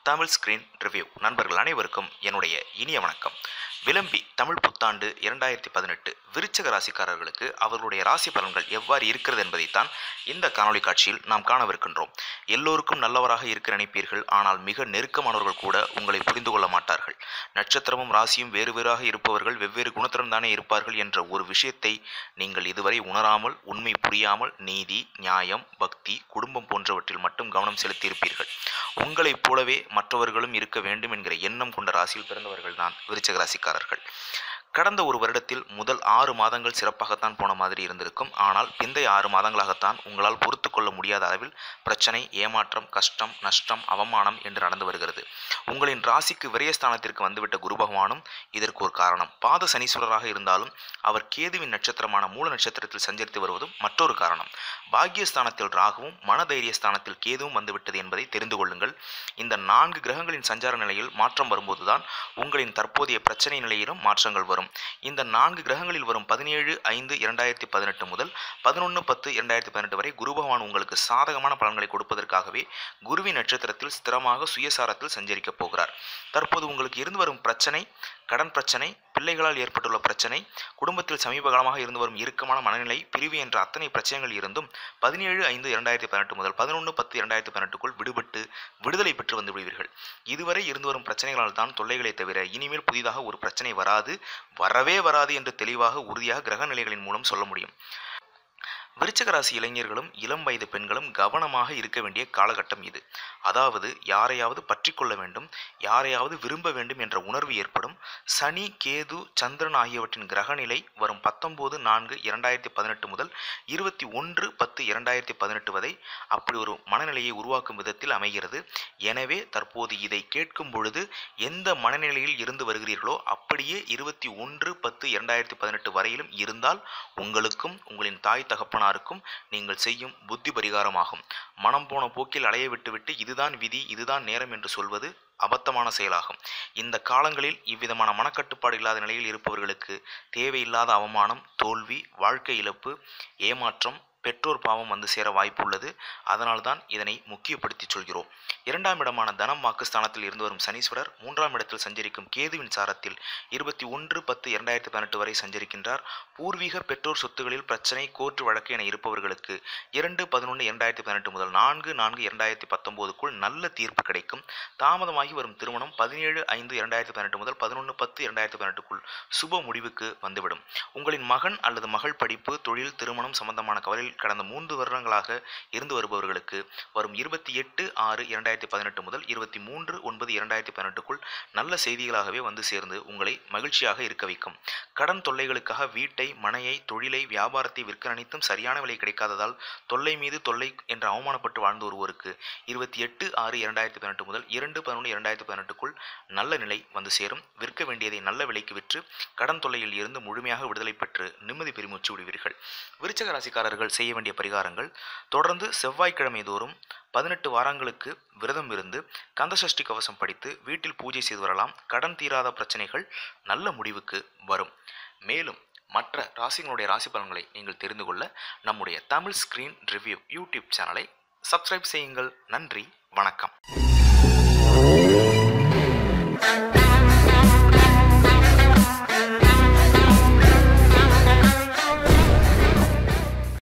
Tamil screen review நண்பர்கள் அனைவருக்கும் என்னுடைய இனிய வணக்கம் விளம்பி தமிழ் புத்தாண்டு இரண்டாயிரத்தி பதினெட்டு விருச்சக ராசிக்காரர்களுக்கு அவர்களுடைய ராசி பலன்கள் எவ்வாறு இருக்கிறது என்பதைத்தான் இந்த காணொளி காட்சியில் நாம் காணவிருக்கின்றோம் எல்லோருக்கும் நல்லவராக இருக்க நினைப்பீர்கள் ஆனால் மிக நெருக்கமானவர்கள் கூட உங்களை புரிந்து கொள்ள மாட்டார்கள் நட்சத்திரமும் ராசியும் வேறு வேறாக இருப்பவர்கள் வெவ்வேறு குணத்துடன் தானே இருப்பார்கள் என்ற ஒரு விஷயத்தை நீங்கள் இதுவரை உணராமல் உண்மை புரியாமல் நீதி நியாயம் பக்தி குடும்பம் போன்றவற்றில் மட்டும் கவனம் செலுத்தியிருப்பீர்கள் உங்களைப் போலவே மற்றவர்களும் இருக்க வேண்டும் என்கிற எண்ணம் கொண்ட ராசியில் பிறந்தவர்கள் தான் விருச்சக ராசிக்காரர்கள் கடந்த ஒரு வருடத்தில் முதல் ஆறு மாதங்கள் சிறப்பாகத்தான் போன மாதிரி இருந்திருக்கும் ஆனால் பிந்தைய ஆறு மாதங்களாகத்தான் உங்களால் பொறுத்து கொள்ள முடியாத அளவில் பிரச்சனை ஏமாற்றம் கஷ்டம் நஷ்டம் அவமானம் என்று நடந்து வருகிறது உங்களின் ராசிக்கு விரயஸ்தானத்திற்கு வந்துவிட்ட குரு பகவானும் இதற்கு ஒரு காரணம் பாத சனீஸ்வரராக இருந்தாலும் அவர் கேதுவின் நட்சத்திரமான மூல நட்சத்திரத்தில் சஞ்சரித்து வருவதும் மற்றொரு காரணம் பாக்கியஸ்தானத்தில் ராகுவும் மனதைரிய ஸ்தானத்தில் கேதுவும் வந்துவிட்டது என்பதை தெரிந்து கொள்ளுங்கள் இந்த நான்கு கிரகங்களின் சஞ்சார நிலையில் மாற்றம் வரும்போதுதான் உங்களின் தற்போதைய பிரச்சனை நிலையிலும் மாற்றங்கள் வரும் இந்த நான்கு கிரகங்களில் வரும் பதினேழு ஐந்து இரண்டாயிரத்தி பதினெட்டு முதல் பதினொன்று பத்து இரண்டாயிரத்தி பதினெட்டு வரை குரு பகவான் உங்களுக்கு சாதகமான பலன்களை கொடுப்பதற்காகவே குருவின் நட்சத்திரத்தில் ஸ்திரமாக சுயசாரத்தில் சஞ்சரிக்கப் போகிறார் தற்போது உங்களுக்கு இருந்து வரும் பிரச்சனை கடன் பிரச்சனை பிள்ளைகளால் ஏற்பட்டுள்ள பிரச்சனை குடும்பத்தில் சமீப காலமாக இருந்து வரும் இறுக்கமான மனநிலை பிரிவு என்ற அத்தனை பிரச்சனைகள் இருந்தும் பதினேழு ஐந்து இரண்டாயிரத்தி பதினெட்டு முதல் பதினொன்று பத்து இரண்டாயிரத்தி பதினெட்டுக்குள் விடுபட்டு விடுதலை பெற்று வந்து விடுவீர்கள் இதுவரை இருந்து வரும் பிரச்சனைகளால் தான் தொல்லைகளை தவிர இனிமேல் புதிதாக ஒரு பிரச்சனை வராது வரவே வராது என்று தெளிவாக உறுதியாக கிரக நிலைகளின் மூலம் சொல்ல முடியும் விருச்சக ராசி இளைஞர்களும் இளம் வயது பெண்களும் கவனமாக இருக்க வேண்டிய காலகட்டம் இது அதாவது யாரையாவது பற்றி கொள்ள வேண்டும் யாரையாவது விரும்ப வேண்டும் என்ற உணர்வு ஏற்படும் சனி கேது சந்திரன் ஆகியவற்றின் கிரகநிலை வரும் பத்தொம்போது நான்கு இரண்டாயிரத்தி பதினெட்டு முதல் இருபத்தி ஒன்று பத்து இரண்டாயிரத்தி பதினெட்டு வரை அப்படி ஒரு மனநிலையை உருவாக்கும் விதத்தில் அமைகிறது எனவே தற்போது இதை கேட்கும் பொழுது எந்த மனநிலையில் இருந்து வருகிறீர்களோ அப்படியே இருபத்தி ஒன்று பத்து இரண்டாயிரத்தி பதினெட்டு வரையிலும் இருந்தால் உங்களுக்கும் உங்களின் தாய் தகப்பனாருக்கும் நீங்கள் செய்யும் புத்தி பரிகாரமாகும் மனம் போன போக்கில் அலைய விட்டுவிட்டு இதுதான் விதி இதுதான் நேரம் என்று சொல்வது அபத்தமான செயலாகும் இந்த காலங்களில் இவ்விதமான மனக்கட்டுப்பாடு இல்லாத நிலையில் இருப்பவர்களுக்கு தேவையில்லாத அவமானம் தோல்வி வாழ்க்கை இழப்பு ஏமாற்றம் பெற்றோர் பாவம் வந்து சேர வாய்ப்பு உள்ளது அதனால்தான் இதனை முக்கியப்படுத்தி சொல்கிறோம் இரண்டாம் இடமான தனம் வாக்கு ஸ்தானத்தில் இருந்து வரும் சனீஸ்வரர் மூன்றாம் இடத்தில் சஞ்சரிக்கும் கேதுவின் சாரத்தில் இருபத்தி ஒன்று பத்து இரண்டாயிரத்தி பதினெட்டு வரை சஞ்சரிக்கின்றார் பூர்வீக பெற்றோர் சொத்துகளில் பிரச்சனை கோர்ட்டு வழக்கு என இருப்பவர்களுக்கு இரண்டு பதினொன்று இரண்டாயிரத்தி பதினெட்டு முதல் நான்கு நான்கு இரண்டாயிரத்தி பத்தொன்பதுக்குள் நல்ல தீர்ப்பு கிடைக்கும் தாமதமாகி வரும் திருமணம் பதினேழு ஐந்து இரண்டாயிரத்தி பதினெட்டு முதல் பதினொன்று பத்து இரண்டாயிரத்தி பதினெட்டுக்குள் சுப முடிவுக்கு வந்துவிடும் உங்களின் மகன் அல்லது மகள் படிப்பு தொழில் திருமணம் சம்பந்தமான கவலையில் கடந்த மூன்று வருடங்களாக இருந்து வருபவர்களுக்கு வரும் இருபத்தி எட்டு ஆறு இரண்டாயிரத்தி பதினெட்டு முதல் இருபத்தி மூன்று ஒன்பது இரண்டாயிரத்தி பதினெட்டுக்குள் நல்ல செய்திகளாகவே வந்து சேர்ந்து உங்களை மகிழ்ச்சியாக இருக்க வைக்கும் கடன் தொல்லைகளுக்காக வீட்டை மனையை தொழிலை வியாபாரத்தை விற்க நினைத்தும் சரியான விலை கிடைக்காததால் தொல்லை மீது தொல்லை என்று அவமானப்பட்டு வாழ்ந்து ஒருவருக்கு இருபத்தி எட்டு ஆறு இரண்டாயிரத்தி பதினெட்டு முதல் இரண்டு பதினொன்று இரண்டாயிரத்தி பதினெட்டுக்குள் நல்ல நிலை வந்து சேரும் விற்க வேண்டியதை நல்ல விலைக்கு விற்று கடன் தொல்லையில் இருந்து முழுமையாக விடுதலை பெற்று நிம்மதி பெருமூச்சு விடுவீர்கள் விருச்சக ராசிக்காரர்கள் செய்ய வேண்டிய பரிகாரங்கள் தொடர்ந்து செவ்வாய்க்கிழமை தோறும் பதினெட்டு வாரங்களுக்கு விரதம் இருந்து கந்தசஷ்டி கவசம் படித்து வீட்டில் பூஜை செய்து வரலாம் கடன் தீராத பிரச்சனைகள் நல்ல முடிவுக்கு வரும் மேலும் மற்ற ராசிகளுடைய ராசி பலன்களை நீங்கள் தெரிந்து கொள்ள நம்முடைய தமிழ் ஸ்கிரீன் ரிவ்யூ யூடியூப் சேனலை சப்ஸ்கிரைப் செய்யுங்கள் நன்றி வணக்கம்